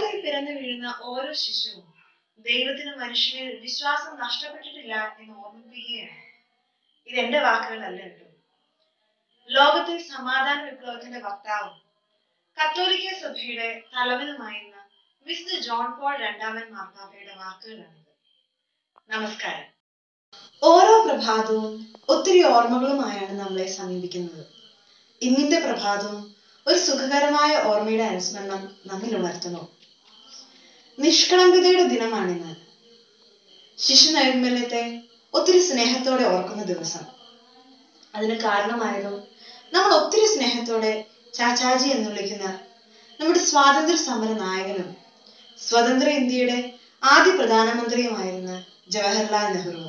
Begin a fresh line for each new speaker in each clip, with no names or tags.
ലോകത്തിൽ പിറന്നു വീഴുന്ന ഓരോ ശിശുവും ദൈവത്തിന് മനുഷ്യനിൽ വിശ്വാസം നഷ്ടപ്പെട്ടിട്ടില്ല എന്ന് ഓർമ്മിപ്പിക്കുകയാണ് ഇത് എന്റെ വാക്കുകളല്ല കേട്ടോ ലോകത്തിൽ സമാധാന വിപ്ലവത്തിന്റെ വക്താവും കത്തോലിക്ക സഭയുടെ തലവനുമായിരുന്ന മിസ്റ്റർ ജോൺ പോൾ രണ്ടാമൻ മാർപ്പാപ്പയുടെ വാക്കുകളാണിത് നമസ്കാരം ഓരോ പ്രഭാതവും ഒത്തിരി ഓർമ്മകളുമായാണ് നമ്മളെ സമീപിക്കുന്നത് ഇന്നിന്റെ പ്രഭാതവും ഒരു സുഖകരമായ ഓർമ്മയുടെ അനുസ്മരണം നമ്മിൽ ഉണർത്തുന്നു നിഷ്കളങ്കതയുടെ ദിനമാണിന്ന് ശിശു നൈർമല്യത്തെ ഒത്തിരി സ്നേഹത്തോടെ ഓർക്കുന്ന ദിവസം അതിന് കാരണമായതും നമ്മൾ ഒത്തിരി സ്നേഹത്തോടെ ചാച്ചാജി എന്ന് വിളിക്കുന്ന നമ്മുടെ സ്വാതന്ത്ര്യ സമര നായകനും സ്വതന്ത്ര ഇന്ത്യയുടെ ആദ്യ പ്രധാനമന്ത്രിയുമായിരുന്ന ജവഹർലാൽ നെഹ്റു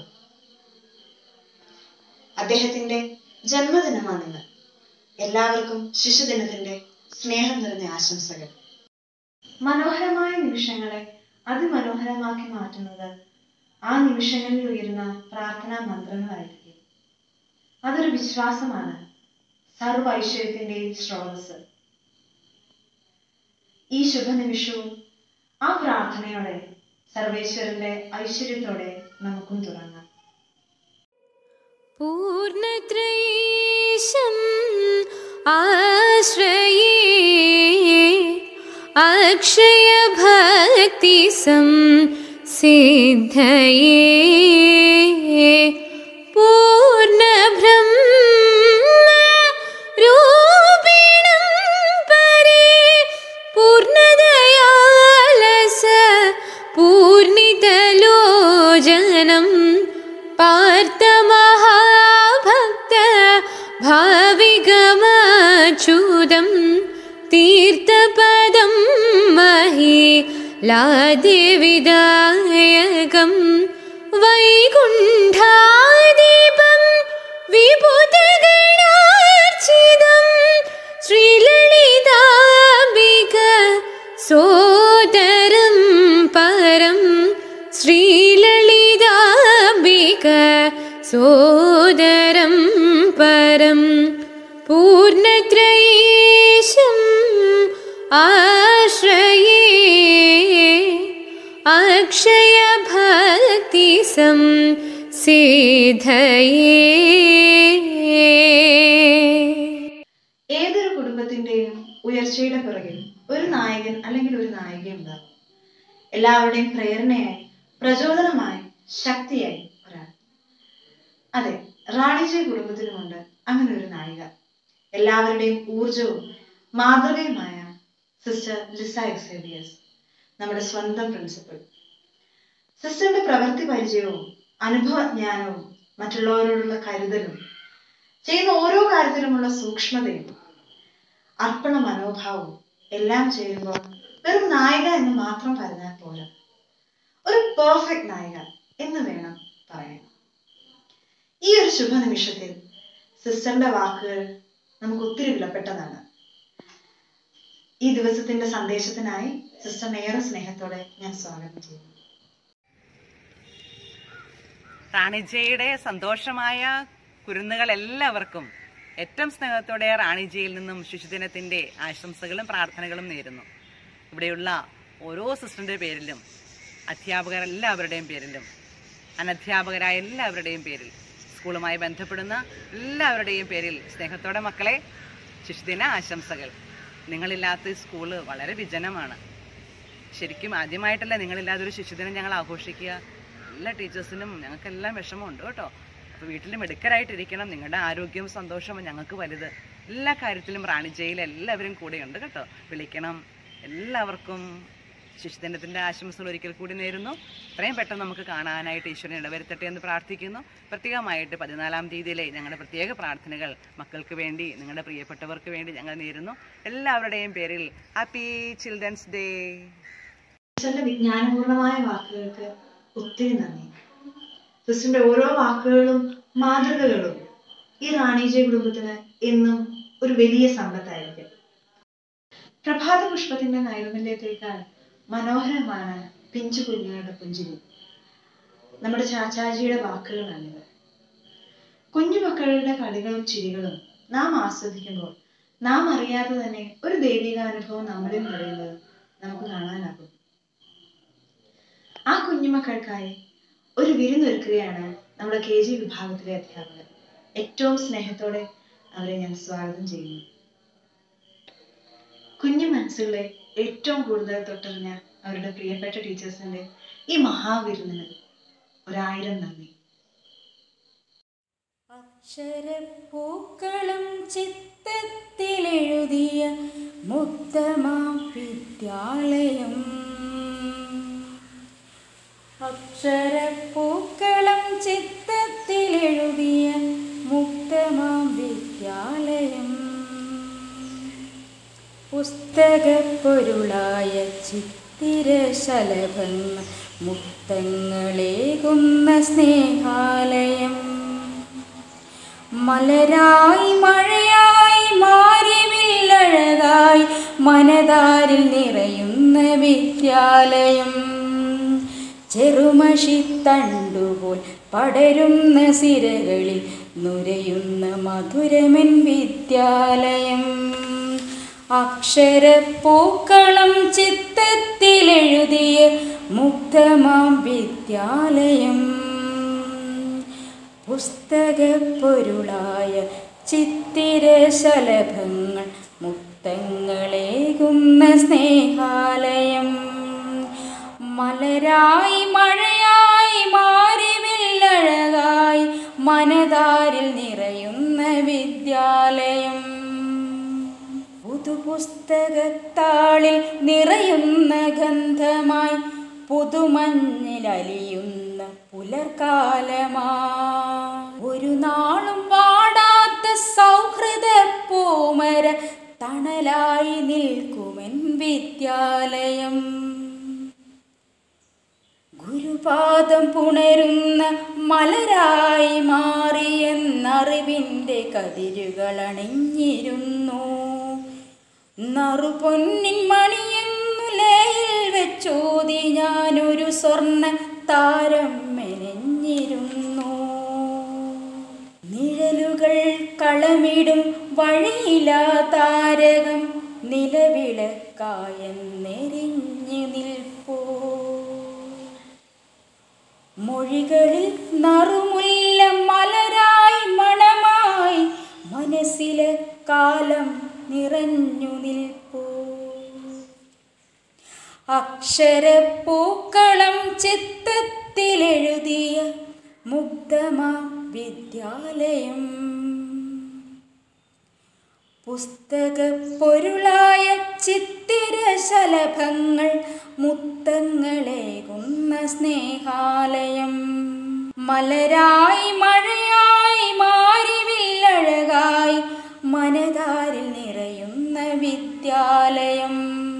അദ്ദേഹത്തിന്റെ ജന്മദിനമാണിന്ന് എല്ലാവർക്കും ശിശുദിനത്തിന്റെ സ്നേഹം നിറഞ്ഞ ആശംസകൾ മനോഹരമായ നിമിഷങ്ങളെ അതിമനോഹരമാക്കി മാറ്റുന്നത് ആ നിമിഷങ്ങളിൽ ഉയരുന്ന പ്രാർത്ഥനാ മന്ത്രങ്ങളായിരിക്കും അതൊരു വിശ്വാസമാണ് സർവ ഐശ്വര്യത്തിന്റെയും സ്രോതസ് ഈ ശുഭനിമിഷവും ആ പ്രാർത്ഥനയോടെ സർവേശ്വരന്റെ ഐശ്വര്യത്തോടെ നമുക്കും തുടങ്ങാം
പൂർണ്ണത്രയീശം ആശ്രയേ അക്ഷയഭക്തി സിദ്ധയേ പൂർണ്ണബ്രഹ്മ രൂപിണം പരേ പൂർണ്ണദയാലസ പൂർണിതലോചനം പാർത്ഥമഹാഭക്ത ഭാവികമച്യുതം തീർത്ഥപദം മഹി ലാദിവിദായകം വൈകുണ്ഠാദീപം വിഭുതഗണാർച്ചിതം ശ്രീലളിതാംബിക സോദരം പരം ശ്രീലളിതാംബിക സോദരം പരം പൂർണ്ണത്രയീശം ആശ്രയേ അക്ഷയഭക്തി സിദ്ധയേ
ഏതൊരു കുടുംബത്തിന്റെയും ഉയർച്ചയുടെ പുറകിൽ ഒരു നായകൻ അല്ലെങ്കിൽ ഒരു നായിക ഉണ്ടാകും എല്ലാവരുടെയും പ്രേരണയായി പ്രചോദനമായി ശക്തിയായി ഒരാൾ അതെ റാണിജി കുടുംബത്തിനുമുണ്ട് അങ്ങനെ ഒരു നായിക എല്ലാവരുടെയും ഊർജവും മാതൃകയുമായ സിസ്റ്റർ ലിസ എക്സേബിയസ് നമ്മുടെ സ്വന്തം പ്രിൻസിപ്പൽ സിസ്റ്ററിന്റെ പ്രവൃത്തി പരിചയവും അനുഭവജ്ഞാനവും മറ്റുള്ളവരോടുള്ള കരുതലും ചെയ്യുന്ന ഓരോ കാര്യത്തിലുമുള്ള സൂക്ഷ്മതയും അർപ്പണ മനോഭാവവും എല്ലാം ചേരുമ്പോൾ വെറും നായിക എന്ന് മാത്രം പറഞ്ഞാൽ പോരാ ഒരു പെർഫെക്റ്റ് നായിക എന്ന് വേണം പറയാൻ ഈ ഒരു ശുഭനിമിഷത്തിൽ സിസ്റ്ററിന്റെ വാക്കുകൾ നമുക്ക് ഒത്തിരി വിലപ്പെട്ടതാണ് ഈ ദിവസത്തിന്റെ സന്ദേശത്തിനായി സിസ്റ്ററിനെ ഏറെ സ്നേഹത്തോടെ ഞാൻ സ്വാഗതം ചെയ്യുന്നു
റാണിജയുടെ സന്തോഷമായ കുരുന്നുകൾ എല്ലാവർക്കും ഏറ്റവും സ്നേഹത്തോടെ റാണിജിയിൽ നിന്നും ശിശുദിനത്തിന്റെ ആശംസകളും പ്രാർത്ഥനകളും നേരുന്നു ഇവിടെയുള്ള ഓരോ സിസ്റ്ററിന്റെ പേരിലും അധ്യാപകർ എല്ലാവരുടെയും പേരിലും അനധ്യാപകരായ എല്ലാവരുടെയും പേരിൽ സ്കൂളുമായി ബന്ധപ്പെടുന്ന എല്ലാവരുടെയും പേരിൽ സ്നേഹത്തോടെ മക്കളെ ശിശുദിന ആശംസകൾ നിങ്ങളില്ലാത്ത ഈ സ്കൂള് വളരെ വിജനമാണ് ശരിക്കും ആദ്യമായിട്ടല്ല നിങ്ങളില്ലാതെ ഒരു ശിശുദിനം ഞങ്ങൾ ആഘോഷിക്കുക എല്ലാ ടീച്ചേഴ്സിനും ഞങ്ങൾക്കെല്ലാം വിഷമമുണ്ട് കേട്ടോ അപ്പോൾ വീട്ടിൽ മിടുക്കരായിട്ടിരിക്കണം നിങ്ങളുടെ ആരോഗ്യവും സന്തോഷവും ഞങ്ങൾക്ക് വലുത് എല്ലാ കാര്യത്തിലും റാണിജയിൽ എല്ലാവരും കൂടെയുണ്ട് കേട്ടോ വിളിക്കണം എല്ലാവർക്കും ശിശുദിനത്തിൻ്റെ ആശംസകൾ ഒരിക്കൽ കൂടി നേരുന്നു എത്രയും പെട്ടെന്ന് നമുക്ക് കാണാനായിട്ട് ഈശ്വരൻ ഇടവരുത്തട്ടെ എന്ന് പ്രാർത്ഥിക്കുന്നു പ്രത്യേകമായിട്ട് പതിനാലാം തീയതിയിലെ ഞങ്ങളുടെ പ്രത്യേക പ്രാർത്ഥനകൾ മക്കൾക്ക് വേണ്ടി നിങ്ങളുടെ പ്രിയപ്പെട്ടവർക്ക് വേണ്ടി ഞങ്ങൾ നേരുന്നു എല്ലാവരുടെയും പേരിൽ ഹാപ്പി ചിൽഡ്രൻസ് ഡേ
സിസ്റ്ററിന്റെ വിജ്ഞാനപൂർണമായ വാക്കുകൾക്ക് ഒത്തിരി നന്ദി സിസ്റ്ററിന്റെ ഓരോ വാക്കുകളും മാതൃകകളും ഈ റാണിജയ കുടുംബത്തിന് എന്നും ഒരു വലിയ സമ്പത്തായിരിക്കും പ്രഭാത പുഷ്പത്തിന്റെ നൈർമല്യത്തേക്കാൾ മനോഹരമാണ് പിഞ്ചു കുഞ്ഞുങ്ങളുടെ പുഞ്ചിരി നമ്മുടെ ചാച്ചാജിയുടെ വാക്കുകളാണിത് കുഞ്ഞുമക്കളുടെ കളികളും ചിരികളും നാം ആസ്വദിക്കുമ്പോൾ നാം അറിയാതെ തന്നെ ഒരു ദൈവിക അനുഭവം നമ്മളിൽ നിറയുന്നത് നമുക്ക് കാണാനാകും കുഞ്ഞുമക്കൾക്കായി ഒരു വിരുന്നൊരുക്കുകയാണ് നമ്മുടെ കെ ജി വിഭാഗത്തിലെ അധ്യാപകർ ഏറ്റവും സ്നേഹത്തോടെ അവരെ ഞാൻ സ്വാഗതം ചെയ്യുന്നു കുഞ്ഞു മനസ്സുകളെ ഏറ്റവും കൂടുതൽ തൊട്ടറിഞ്ഞ അവരുടെ പ്രിയപ്പെട്ട ടീച്ചേഴ്സിന്റെ ഈ മഹാവിരുന്നിന് ഒരായിരം നന്ദി
അക്ഷരപ്പൂക്കളും ചിത്തത്തിലെഴുതിയ മുക്തമാം വിദ്യാലയം അക്ഷരപ്പൂക്കളം ചിത്തത്തിലെഴുതിയ മുക്തമാം വിദ്യാലയം പുസ്തകപ്പൊരുളായ ചിത്തിരശലഭങ്ങൾ മുക്തങ്ങളേകുന്ന സ്നേഹാലയം മലരായി മഴയായി മാറിവില്ലഴകായി മനതാരിൽ നിറയുന്ന വിദ്യാലയം ചെറുമഷിത്തണ്ടുപോൽ പടരുന്ന സിരകളിൽ നുരയുന്ന മധുരമൻ വിദ്യാലയം അക്ഷരപ്പൂക്കളം ചിത്തത്തിലെഴുതിയ മുക്തമാം വിദ്യാലയം പുസ്തകപ്പൊരുളായ ചിത്തിരശലഭങ്ങൾ മുത്തങ്ങളേകുന്ന സ്നേഹാലയം മലരായി മഴയായി മാറിവില്ലഴകായി മനതാരിൽ നിറയുന്ന വിദ്യാലയം പുതുപുസ്തകത്താളിൽ നിറയുന്ന ഗന്ധമായി പുതുമഞ്ഞിലലിയുന്ന പുലർക്കാലമാ ഒരു നാളും വാടാത്ത സൗഹൃദ പൂമര തണലായി നിൽക്കുമെൻ വിദ്യാലയം ഗുരുപാദം പുണരുന്ന മലരായി മാറിയെന്നറിവിൻ്റെ കതിരുകളണിഞ്ഞിരുന്നു നറുപൊന്നിൻ മണിയെന്നു ലയിൽ വെച്ചോതി ഞാനൊരു സ്വർണ്ണ താരം മെനഞ്ഞിരുന്നു നിഴലുകൾ കളമിടും വഴിയിലാ താരകം നിലവിളക്കായെന്നെരിഞ്ഞു നിൽപ്പോ മൊഴികളിൽ നറുമുല്ല മലരായി മണമായി മനസ്സിലെ കാലം നിറഞ്ഞു നിൽപ്പൂ അക്ഷരപ്പൂക്കളം ചിത്തത്തിലെഴുതിയ മുഗ്ധമാ വിദ്യാലയം പുസ്തകപ്പൊരുളായ ചിത്തിരശലഭങ്ങൾ മുത്തങ്ങളേകുന്ന സ്നേഹാലയം മലരായി മഴയായി മാറിവില്ലഴകായി മനതാരിൽ നിറയുന്ന വിദ്യാലയം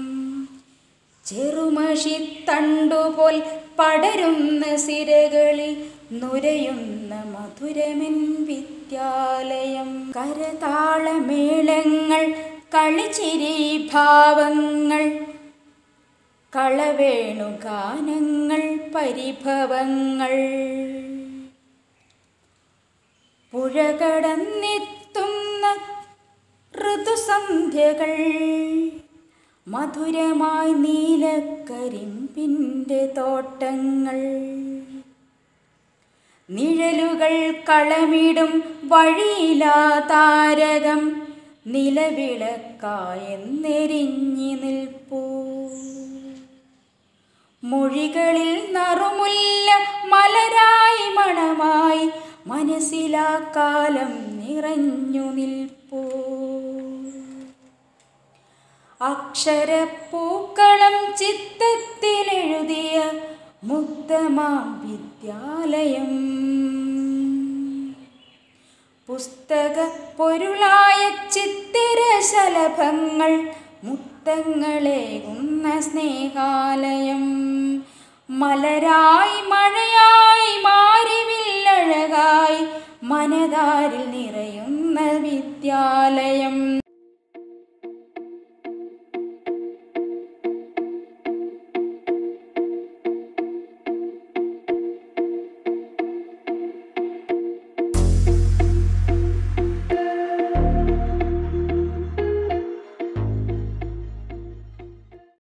ചെറുമഷിത്തണ്ടുപോൽ പടരുന്ന സിരകളിൽ നുരയുന്ന മധുരമെൻ വിദ്യാലയം കരതാളമേളങ്ങൾ കളിച്ചിരി ഭാവങ്ങൾ കളവേണു ഗാനങ്ങൾ പരിഭവങ്ങൾ പുഴകടന്നെത്തുന്ന ഋതുസന്ധ്യകൾ മധുരമായി നീലക്കരിമ്പിൻ്റെ തോട്ടങ്ങൾ നിഴലുകൾ കളമിടും വഴിയിലാ താരകം നിലവിളക്കായെന്നെരിഞ്ഞു നിൽപ്പൂ മൊഴികളിൽ നറുമുല്ല മലരായി മണമായി മനസ്സിലാ കാലം നിറഞ്ഞു നിൽപ്പൂ അക്ഷരപ്പൂക്കളം ചിത്തത്തിലെഴുതിയ മുഗ്ധമാം വിദ്യാലയം പുസ്തക പൊരുളായ ചിത്തിരശലഭങ്ങൾ മുത്തങ്ങളേകുന്ന സ്നേഹാലയം മലരായി മഴയായി മാറിവില്ലഴകായി മനതാരിൽ നിറയുന്ന വിദ്യാലയം